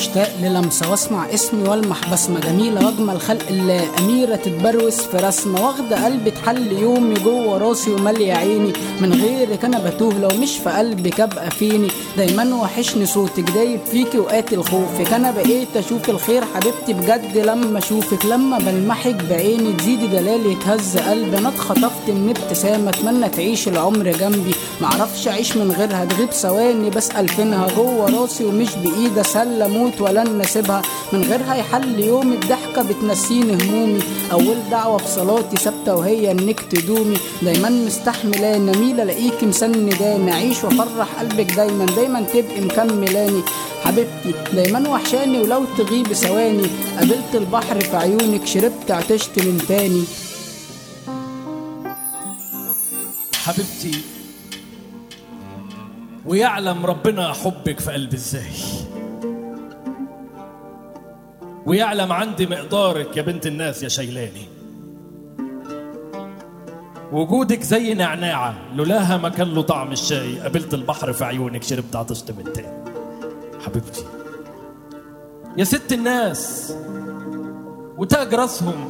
مشتاق للمسة واسمع اسمي والمح بسمة جميلة واجمل خلق الله أميرة تتبروس في رسمة واخدة قلبي تحل يومي جوه راسي ومالية عيني من غيرك أنا بتوه لو مش في قلبك أبقى فيني دايما وحشني صوتك دايب فيكي وقاتل خوفك أنا بقيت أشوف الخير حبيبتي بجد لما أشوفك لما بلمحك بعيني تزيدي دلالي تهز قلبي أنا اتخطفت من ابتسامة أتمنى تعيش العمر جنبي معرفش أعيش من غيرها تغيب ثواني بسأل فينها جوه راسي ومش بإيدي أسهل أموت ولن نسيبها من غيرها يحل يومي بضحكة بتنسيني همومي أول دعوة في صلاتي ثابتة وهي إنك تدومي دايما مستحملاني نميلة ألاقيكي مسنداني أعيش وأفرح قلبك دايما دايما تبقي مكملاني حبيبتي دايما وحشاني ولو تغيبي ثواني قابلت البحر في عيونك شربت عطشت من تاني حبيبتي ويعلم ربنا حبك في قلبي ازاي ويعلم عندي مقدارك يا بنت الناس يا شيلاني وجودك زي نعناعة لولاها ما كان له طعم الشاي قابلت البحر في عيونك شربت عطشت من تاني حبيبتي يا ست الناس وتاج راسهم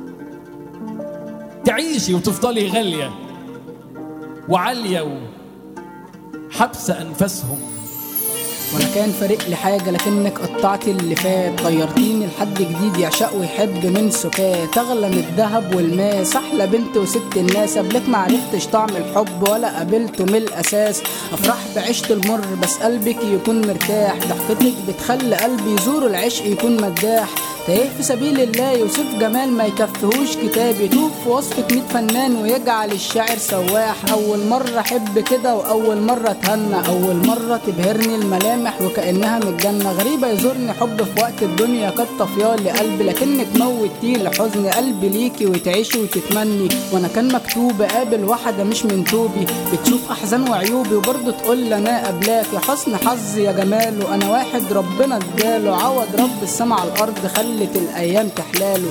تعيشي وتفضلي غالية وعالية وحبسة أنفاسهم ولا كان فارق لي حاجة لكنك قطعت اللي فات غيرتيني لحد جديد يعشق ويحب من سكات أغلى من الذهب والماس أحلى بنت وست الناس قبلك معرفتش طعم الحب ولا قابلته من الأساس أفرح بعيشة المر بس قلبك يكون مرتاح ضحكتك بتخلي قلبي يزور العشق يكون مداح تايه في سبيل الله يوصف جمال ما يكفيهوش كتاب يتوب في وصفة ميت فنان ويجعل الشاعر سواح أول مرة أحب كده وأول مرة أتهنى أول مرة تبهرني الملامح وكأنها من الجنة غريبة يزورني حب في وقت الدنيا قد طفيالي قلبي لكنك موتي لحزن قلبي ليكي وتعيشي وتتمني وأنا كان مكتوب قابل واحدة مش من توبي بتشوف أحزان وعيوبي وبرضه تقول لي أنا قبلاك يا حسن حظي يا جمال وأنا واحد ربنا اداله عوض رب السما على الأرض خلت الأيام تحلاله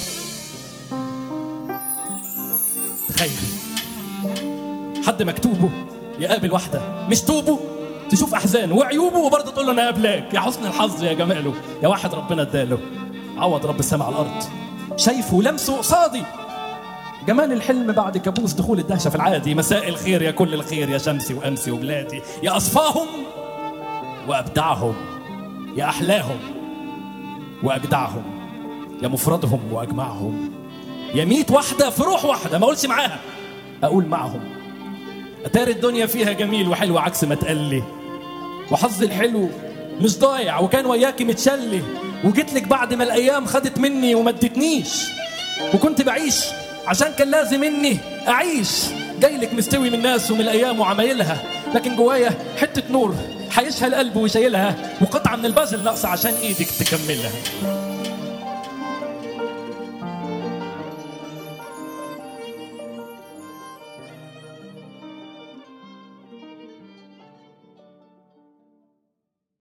تخيل حد مكتوبه يقابل واحدة مش توبه تشوف أحزانه وعيوبه وبرضه تقول له أنا قابلاك يا حسن الحظ يا جماله يا واحد ربنا اداله عوض رب السماء على الأرض شايفه ولمسه قصادي جمال الحلم بعد كابوس دخول الدهشة في العادي مساء الخير يا كل الخير يا شمسي وأمسي وبلادي يا أصفاهم وأبدعهم يا أحلاهم وأجدعهم يا مفردهم وأجمعهم يا ميت واحدة في روح واحدة ما أقولش معاها أقول معهم أتاري الدنيا فيها جميل وحلو عكس ما تقلي وحظي الحلو مش ضايع وكان وياكي متشلي وجيت لك بعد ما الأيام خدت مني وما ادتنيش وكنت بعيش عشان كان لازم اني اعيش جاي لك مستوي من الناس ومن الايام وعمايلها لكن جوايا حته نور حيشها القلب وشايلها وقطعه من البازل ناقصه عشان ايدك تكملها